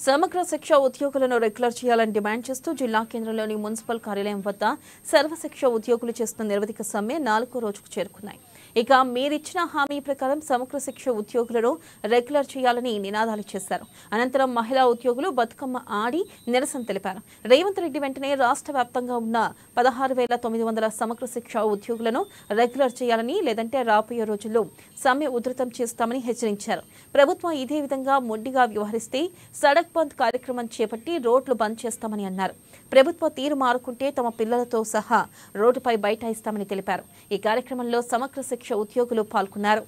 సమగ్ర శిక్ష ఉద్యోగులను రెగ్యులర్ చేయాలని డిమాండ్ చేస్తూ జిల్లా కేంద్రంలోని మున్సిపల్ కార్యాలయం వద్ద సర్వశిక్ష ఉద్యోగులు చేస్తున్న నిరవధిక సమ్మె నాలుగో రోజుకు చేరుకున్నాయి ఇక మీరిచ్చిన హామీ ప్రకారం సమగ్ర శిక్ష ఉద్యోగులను రెగ్యులర్ చేయాలని నినాదాలు చేశారు అనంతరం మహిళా ఉద్యోగులు బతుకమ్మ ఆడి నిరసన తెలిపారు రేవంత్ రెడ్డి వెంటనే రాష్ట్ర వ్యాప్తంగా ఉన్న పదహారు వేల తొమ్మిది వందల సమగ్ర శిక్ష ఉద్యోగులను రెగ్యులర్ చేయాలని లేదంటే రాబోయే రోజుల్లో సమ్మె ఉధృతం చేస్తామని హెచ్చరించారు ప్రభుత్వం ఇదే విధంగా మొండిగా వ్యవహరిస్తే సడక్ బంద్ కార్యక్రమం చేపట్టి రోడ్లు బంద్ చేస్తామని అన్నారు ప్రభుత్వ తీరు మారుకుంటే తమ పిల్లలతో సహా రోడ్డుపై బైఠాయిస్తామని తెలిపారు ఈ కార్యక్రమంలో సమగ్ర శిక్ష ఉద్యోగులు పాల్గొన్నారు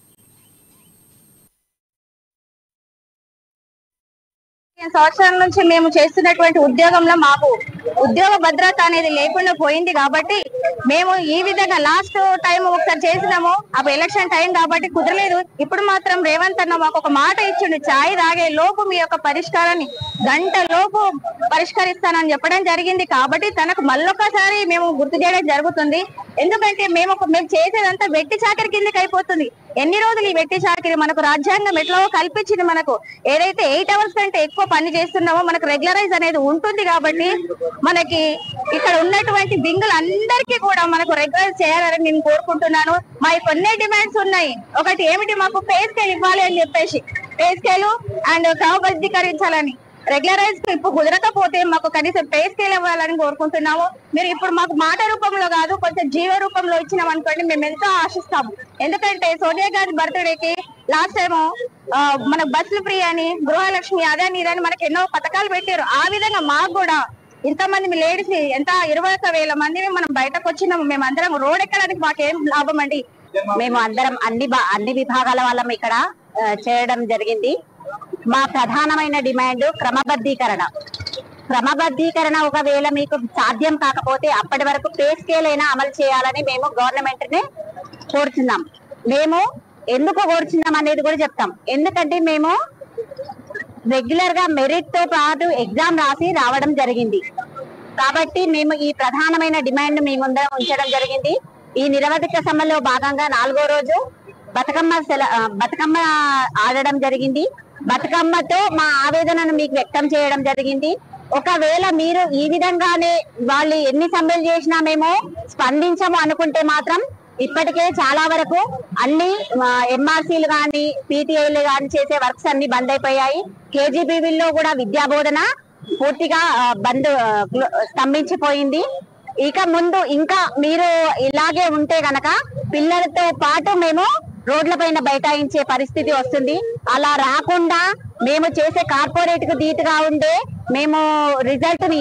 పదిహేను సంవత్సరాల నుంచి మేము చేస్తున్నటువంటి ఉద్యోగంలో మాకు ఉద్యోగ భద్రత అనేది లేకుండా పోయింది కాబట్టి మేము ఈ విధంగా లాస్ట్ టైం ఒకసారి చేసినాము అప్పుడు ఎలక్షన్ టైం కాబట్టి కుదరలేదు ఇప్పుడు మాత్రం రేవంత్ అన్న మాకు ఒక మాట ఇచ్చిండు చాయ్ తాగే లోపు మీ యొక్క పరిష్కారాన్ని గంట లోపు పరిష్కరిస్తానని చెప్పడం జరిగింది కాబట్టి తనకు మళ్ళొకసారి మేము గుర్తు చేయడం జరుగుతుంది ఎందుకంటే మేము ఒక- మేము చేసేదంతా వెట్టి చాకరి కిందకి అయిపోతుంది ఎన్ని రోజులు ఈ వెట్టి చాకరి మనకు రాజ్యాంగం ఎట్లా కల్పించింది మనకు ఏదైతే ఎయిట్ అవర్స్ కంటే ఎక్కువ పని చేస్తున్నామో మనకు రెగ్యులరైజ్ అనేది ఉంటుంది కాబట్టి మనకి ఇక్కడ ఉన్నటువంటి బింగులు అందరికీ కూడా మనకు రెగ్యులరైజ్ చేయాలని నేను కోరుకుంటున్నాను మా కొన్ని డిమాండ్స్ ఉన్నాయి ఒకటి ఏమిటి మాకు పే స్కేల్ ఇవ్వాలి అని చెప్పేసి పే స్కేల్ అండ్ క్రమబద్ధీకరించాలని రెగ్యులరైజ్ ఇప్పుడు కుదరకపోతే మాకు కనీసం పే స్కేల్ ఇవ్వాలని కోరుకుంటున్నాము మీరు ఇప్పుడు మాకు మాట రూపంలో కాదు కొంచెం జీవ రూపంలో ఇచ్చినాం అనుకోండి మేము ఎంతో ఆశిస్తాము ఎందుకంటే సోనియా గాంధీ బర్త్డేకి లాస్ట్ టైం మన బస్సులు ఫ్రీ అని గృహలక్ష్మి అదని ఇదని మనకి ఎన్నో పథకాలు పెట్టారు ఆ విధంగా మాకు కూడా ఇంతమంది లేడీస్ ఎంత ఇరవై ఒక్క వేల మంది మనం బయటకు వచ్చినాము మేము అందరం రోడ్ ఎక్కడానికి మాకేం లాభం అండి మేము అందరం అన్ని బా- అన్ని విభాగాల వాళ్ళం ఇక్కడ ఆ, చేయడం జరిగింది మా ప్రధానమైన డిమాండ్ క్రమబద్ధీకరణ క్రమబద్ధీకరణ ఒకవేళ మీకు సాధ్యం కాకపోతే అప్పటి వరకు పే స్కేల్ అయినా అమలు చేయాలని మేము గవర్నమెంట్ ని కోరుచున్నాం మేము ఎందుకు కోరుచున్నాం అనేది కూడా చెప్తాం ఎందుకంటే మేము రెగ్యులర్ గా మెరిట్ తో పాటు ఎగ్జామ్ రాసి రావడం జరిగింది కాబట్టి మేము ఈ ప్రధానమైన డిమాండ్ మీ ముందర ఉంచడం జరిగింది ఈ నిరవధిక సమ్మెలో భాగంగా నాలుగో రోజు బతుకమ్మ సెల ఆ, బతుకమ్మ ఆడడం జరిగింది బతుకమ్మతో మా ఆవేదనను మీకు వ్యక్తం చేయడం జరిగింది ఒకవేళ మీరు ఈ విధంగానే వాళ్ళు ఎన్ని సమ్మెలు చేసినా మేము స్పందించము అనుకుంటే మాత్రం ఇప్పటికే చాలా వరకు అన్ని ఎంఆర్సీలు కానీ పీటీఐలు కానీ చేసే వర్క్స్ అన్ని బంద్ అయిపోయాయి కేజీబీవీల్లో కూడా విద్యా బోధన పూర్తిగా ఆ, బంద్ ఆ, క్లో- స్తంభించిపోయింది ఇక ముందు ఇంకా మీరు ఇలాగే ఉంటే గనక పిల్లలతో పాటు మేము రోడ్లపైన బైఠాయించే పరిస్థితి వస్తుంది అలా రాకుండా మేము చేసే కార్పొరేట్ కు ధీటుగా ఉండే మేము రిజల్ట్ ని